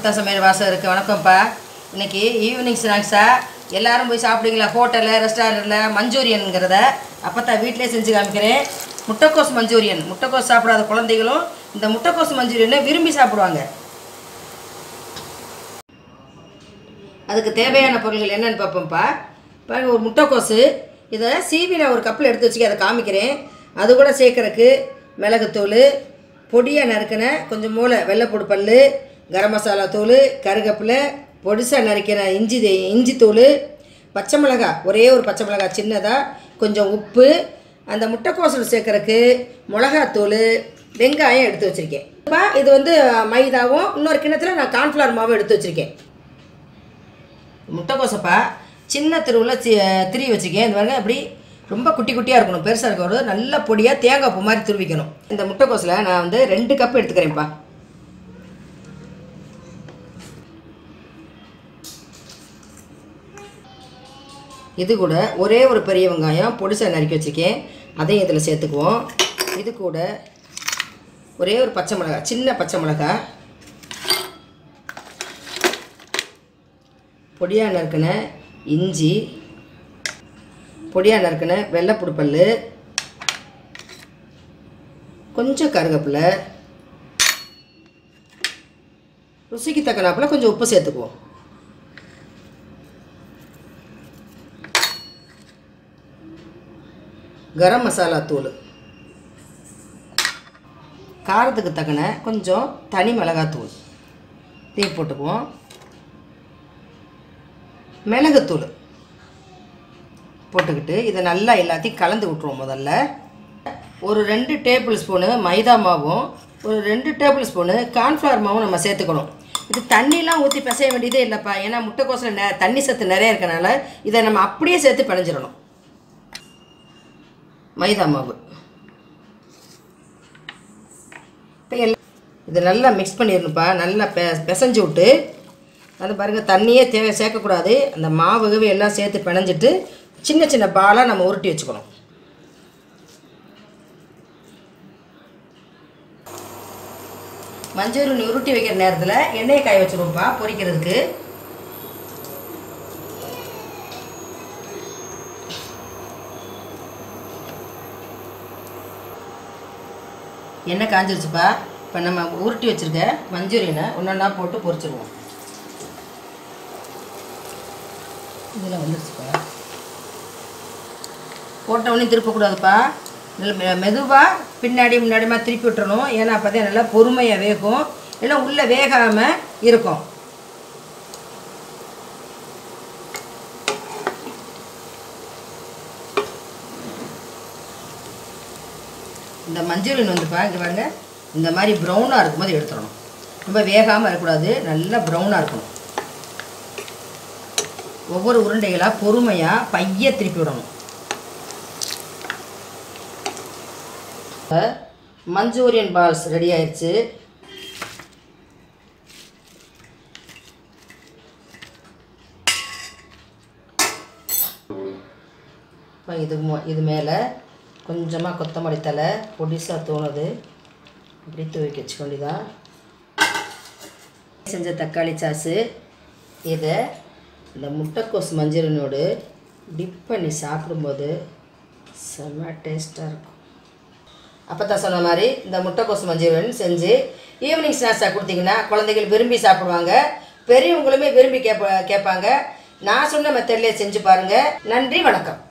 அப்பத்தா சமையல் வாசம் இருக்குது வணக்கம்ப்பா இன்னைக்கு ஈவினிங் ஸ்நாக்ஸாக எல்லாரும் போய் சாப்பிடுவீங்களா ஹோட்டலில் ரெஸ்டாரண்ட்டில் மஞ்சூரியனுங்கிறத அப்பத்தா வீட்டிலே செஞ்சு காமிக்கிறேன் முட்டைக்கோஸ் மஞ்சூரியன் முட்டைக்கோஸ் சாப்பிடாத குழந்தைகளும் இந்த முட்டைக்கோஸ் மஞ்சூரியனை விரும்பி சாப்பிடுவாங்க அதுக்கு தேவையான பொருள்கள் என்னென்னு பார்ப்போம்ப்பா பாருங்க ஒரு முட்டைக்கோசு இதை சீவி நான் ஒரு கப்பில் எடுத்து வச்சுக்க அதை காமிக்கிறேன் அது கூட சேர்க்கறக்கு மிளகுத்தூள் பொடியாக நறுக்கின கொஞ்சம் மூளை வெள்ளைப்பூடு பல் கரம் மசாலா தூள் கருகப்பிலை பொடிசாக நறுக்கின இஞ்சி தே- இஞ்சி தூள் பச்சை மிளகாய் ஒரே ஒரு பச்சை மிளகாய் சின்னதாக கொஞ்சம் உப்பு அந்த முட்டைக்கோசில் சேர்க்கறக்கு மிளகாத்தூள் வெங்காயம் எடுத்து வச்சுருக்கேன் இப்போ இது வந்து மைதாவும் இன்னொரு கிண்ணத்தில் நான் கார்ன்ஃப்ளவர் மாவும் எடுத்து வச்சுருக்கேன் முட்டைக்கோசப்பா சின்ன திருவில் சி திரி வச்சுக்கேன் இந்த பாருங்க அப்படி ரொம்ப குட்டி குட்டியாக இருக்கணும் பெருசாக இருக்கணும் நல்ல பொடியாக தேங்காய் பூ மாதிரி துருவிக்கணும் இந்த முட்டைக்கோசில் நான் வந்து ரெண்டு கப் எடுத்துக்கிறேன்ப்பா இது கூட ஒரே ஒரு பெரிய வெங்காயம் பொடிசாக நறுக்கி வச்சுருக்கேன் அதையும் இதில் சேர்த்துக்குவோம் இது கூட ஒரே ஒரு பச்சை மிளகாய் சின்ன பச்சை மிளகாய் பொடியாக நறுக்கின இஞ்சி பொடியாக நறுக்கின வெள்ளைப்புடு பல் கொஞ்சம் கருவேப்பிலை ருசிக்கு தக்கனாப்புல கொஞ்சம் உப்பு சேர்த்துக்குவோம் கரம் மசாலா தூள் காரத்துக்கு தக்கன கொஞ்சம் தனி மிளகாத்தூள் தீ போட்டுக்குவோம் மிளகுத்தூள் போட்டுக்கிட்டு இதை நல்லா எல்லாத்தையும் கலந்து விட்ருவோம் முதல்ல ஒரு ரெண்டு டேபிள் ஸ்பூனு மைதா மாவும் ஒரு ரெண்டு டேபிள் ஸ்பூனு கார்ன்ஃப்ளவர் மாவும் நம்ம சேர்த்துக்கணும் இது தண்ணிலாம் ஊற்றி பிசைய வேண்டியதே இல்லைப்பா ஏன்னா முட்டைக்கோசில் நெ தண்ணி சத்து நிறைய இருக்கனால இதை நம்ம அப்படியே சேர்த்து பிணைஞ்சிடணும் மைதா மாவு இப்போ எல்லாம் இது நல்லா மிக்ஸ் பண்ணிடணும்ப்பா நல்லா பெ பிசைஞ்சு விட்டு அது பாருங்கள் தண்ணியே தேவை சேர்க்கக்கூடாது அந்த மாவு கிவு எல்லாம் சேர்த்து பிணைஞ்சிட்டு சின்ன சின்ன பாலாக நம்ம உருட்டி வச்சுக்கணும் மஞ்சூரியன் உருட்டி வைக்கிற நேரத்தில் எண்ணெயை காய வச்சுருவோம்ப்பா பொரிக்கிறதுக்கு எண்ணெய் காஞ்சிருச்சுப்பா இப்போ நம்ம உருட்டி வச்சுருக்க மஞ்சூரியனை ஒன்றா போட்டு பொரிச்சிருவோம் இதில் வந்துருச்சுப்பா போட்ட உடனே திருப்பக்கூடாதுப்பா நல்ல மெ மெதுவாக பின்னாடி முன்னாடிமா திருப்பி விட்டுறணும் ஏன்னா அப்போ தான் நல்லா பொறுமையாக வேகும் இல்லை உள்ளே வேகாமல் இருக்கும் இந்த மஞ்சூரியன் வந்துப்பா இங்கே பாருங்க இந்த மாதிரி ப்ரௌனாக இருக்கும்போது எடுத்துடணும் ரொம்ப வேகாமல் இருக்கக்கூடாது நல்லா ப்ரௌனாக இருக்கணும் ஒவ்வொரு உருண்டைகளாக பொறுமையாக பைய திருப்பி விடணும் இப்ப மஞ்சூரியன் பால்ஸ் ரெடி ஆயிடுச்சு இப்போ இது மு- இது மேலே கொஞ்சமாக கொத்தமல்லி தலை பொடிசாக தோணுது இப்படி தூக்கி வச்சுக்க வேண்டியதான் செஞ்ச தக்காளி சாஸு இதை இந்த முட்டைக்கோஸ் மஞ்சளினோடு டிப் பண்ணி சாப்பிடும்போது செம்ம டேஸ்ட்டாக இருக்கும் அப்போ தான் சொன்ன மாதிரி இந்த முட்டைக்கோஸ் மஞ்சள் செஞ்சு ஈவினிங் ஸ்நாக்ஸாக கொடுத்தீங்கன்னா குழந்தைகள் விரும்பி சாப்பிடுவாங்க பெரியவங்களுமே விரும்பி கேட்ப கேட்பாங்க நான் சொன்ன மெத்தட்லேயே செஞ்சு பாருங்கள் நன்றி வணக்கம்